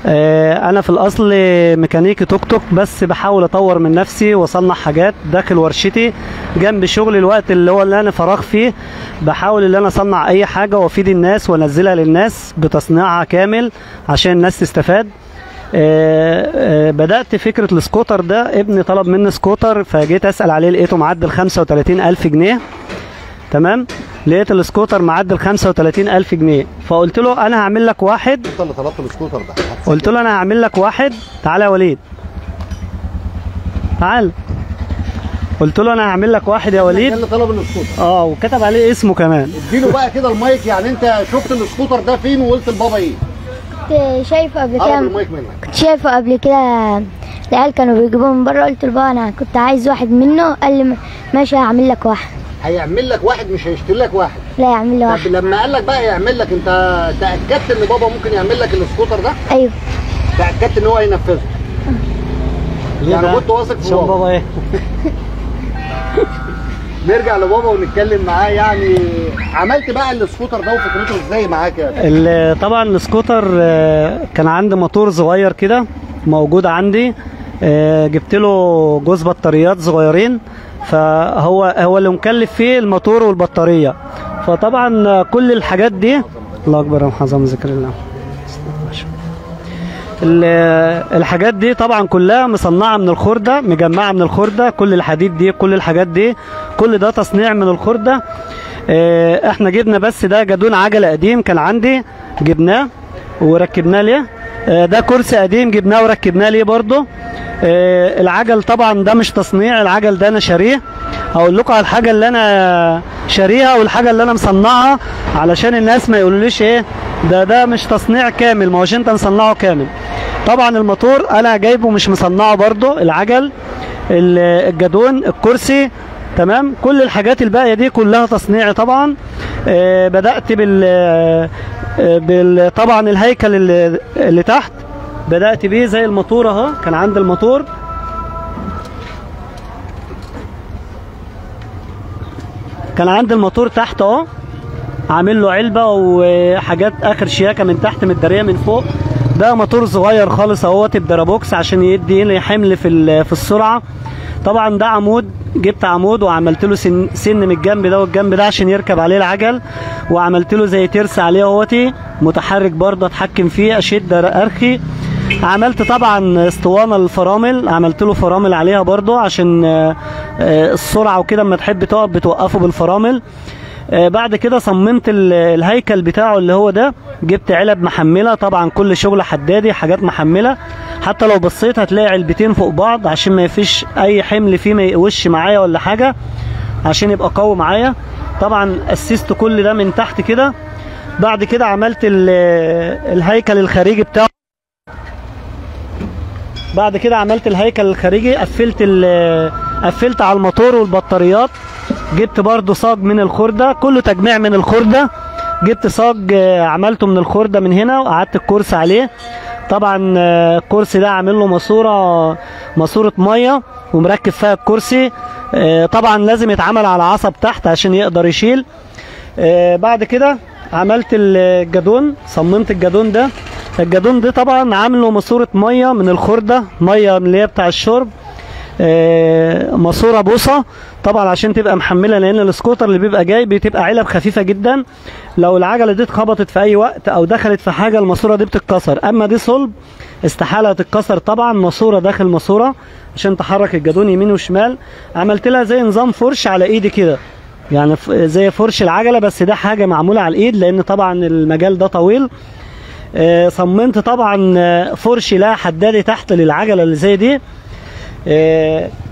آه، انا في الاصل ميكانيكي توك توك بس بحاول اطور من نفسي واصنع حاجات داخل ورشتي جنب شغلي الوقت اللي هو اللي انا فراغ فيه بحاول ان انا اصنع اي حاجه وافيد الناس وانزلها للناس بتصنيعها كامل عشان الناس تستفاد آه، آه، بدأت فكرة السكوتر ده ابني طلب مني سكوتر فجيت أسأل عليه لقيته معدل 35 ألف جنيه تمام لقيت السكوتر معدل 35 ألف جنيه فقلت له أنا هعمل لك واحد انت اللي طلبت السكوتر ده قلت له انا هعمل لك واحد تعالى يا وليد تعال قلت له انا هعمل لك واحد يا ده وليد اللي طلب السكوتر اه وكتب عليه اسمه كمان اديله بقى كده المايك يعني انت شفت السكوتر ده فين وقلت لبابا ايه؟ كنت شايفه قبل قرب كده المايك منك كنت شايفه قبل كده العيال كانوا بيجيبوه من بره قلت لبابا انا كنت عايز واحد منه قال لي ماشي هعمل لك واحد هيعمل لك واحد مش هيشتري لك واحد لا يعمل لي طب واحد لما قال لك بقى يعمل لك انت تاكدت ان بابا ممكن يعمل لك السكوتر ده؟ ايوه تاكدت ان هو هينفذه يعني كنت واثق في شوف بابا بابا ايه نرجع لبابا ونتكلم معاه يعني عملت بقى السكوتر ده وفكرته ازاي معاك يا ال- طبعا السكوتر آه، كان عندي موتور صغير كده موجود عندي آه، جبت له جوز بطاريات صغيرين فهو هو اللي مكلف فيه الموتور والبطاريه فطبعا آه، كل الحاجات دي الله اكبر يا محظم ذكر الله ال- الحاجات دي طبعا كلها مصنعه من الخرده مجمعه من الخرده كل الحديد دي كل الحاجات دي كل ده تصنيع من الخرده آه، احنا جبنا بس ده جدون عجله قديم كان عندي جبناه وركبناه ليه آه، ده كرسي قديم جبناه وركبناه ليه برضه آه، العجل طبعا ده مش تصنيع العجل ده انا شاريه هقول لكم على الحاجه اللي انا شاريها والحاجه اللي انا مصنعها علشان الناس ما يقولوليش ايه ده ده مش تصنيع كامل ما هوش انت مصنعه كامل طبعا الموتور انا جايبه مش مصنعه برضه العجل ال- الجدون الكرسي تمام كل الحاجات الباقيه دي كلها تصنيعي طبعا آه بدات بال آه، بال طبعا الهيكل اللي, اللي تحت بدات بيه زي الموتور اهو كان عندي الموتور كان عندي الموتور تحت اهو عامل له علبه وحاجات اخر شياكه من تحت متداريه من فوق ده موتور صغير خالص اهوت بدرابوكس عشان يدي لي حمل في ال- في السرعه طبعا ده عمود جبت عمود وعملت له سن, سن من الجنب ده والجنب ده عشان يركب عليه العجل وعملت له زي ترس عليه اهوتي متحرك برضه اتحكم فيه اشد ارخي عملت طبعا اسطوانه للفرامل عملت له فرامل عليها برضه عشان آه، آه، السرعه وكده اما تحب تقف بتوقفه بالفرامل آه، بعد كده صممت ال- الهيكل بتاعه اللي هو ده جبت علب محمله طبعا كل شغل حدادي حاجات محمله حتى لو بصيت هتلاقي علبتين فوق بعض عشان ما يفيش اي حمل فيه ما يقوش معايا ولا حاجه عشان يبقى قوي معايا طبعا اسست كل ده من تحت كده بعد كده عملت ال- الهيكل الخارجي بتاعه بعد كده عملت الهيكل الخارجي قفلت ال- قفلت على الموتور والبطاريات جبت برضو صاج من الخردة كله تجميع من الخردة جبت صاج آه، عملته من الخردة من هنا وقعدت الكرسي عليه طبعا آه، الكرسي ده عامل له ماسورة ماسورة مية ومركب فيها الكرسي آه، طبعا لازم يتعمل على عصب تحت عشان يقدر يشيل آه، بعد كده عملت الجدون صممت الجدون ده الجدون ده طبعا عامله ماسورة مية من الخردة مية من اللي هي بتاع الشرب آه، ماسوره بوصه طبعا عشان تبقى محمله لان السكوتر اللي بيبقى جاي بتبقى علب خفيفه جدا لو العجله دي اتخبطت في اي وقت او دخلت في حاجه الماسوره دي بتتكسر اما دي صلب استحاله تتكسر طبعا ماسوره داخل ماسوره عشان تحرك الجدون يمين وشمال عملت لها زي نظام فرش على ايدي كده يعني ف- زي فرش العجله بس ده حاجه معموله على الايد لان طبعا المجال ده طويل آه، صممت طبعا آه، فرش لا حدادي تحت للعجله اللي زي دي آه،